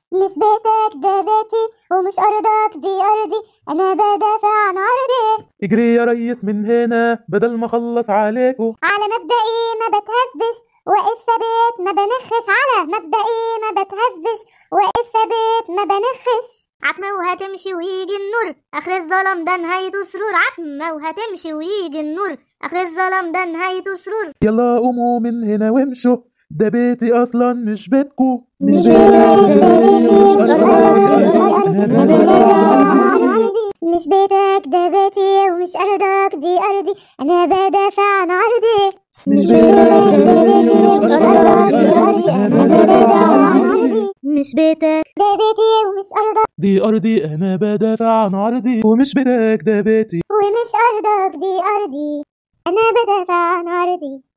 مش بيتك ده بيتي ومش أرضك دي أرضي أنا بدافع عن عرضي اجري يا ريس من هنا بدل ما اخلص عليكو على مبدئي ما بتهزش واقف ثابت ما بنخش على مبدئي ما بتهزش واقف ثابت ما بنخش عتمة وهتمشي ويجي النور آخر الظلام ده نهايته سرور عتمة وهتمشي ويجي النور آخر الظلام ده نهايته سرور يلا قوموا من هنا وامشوا ده بيتي اصلا مش بيتكو مش مش بيتك ده بيتي ومش أرضك دي أرضي أنا بدافع عن عرضي مش مش بيتك ده بيتي ومش أرضك دي ارضي انا بدافع عن عرضي ومش بيتك ده بيتي ومش أرضك دي أرضي أنا بدافع عن عرضي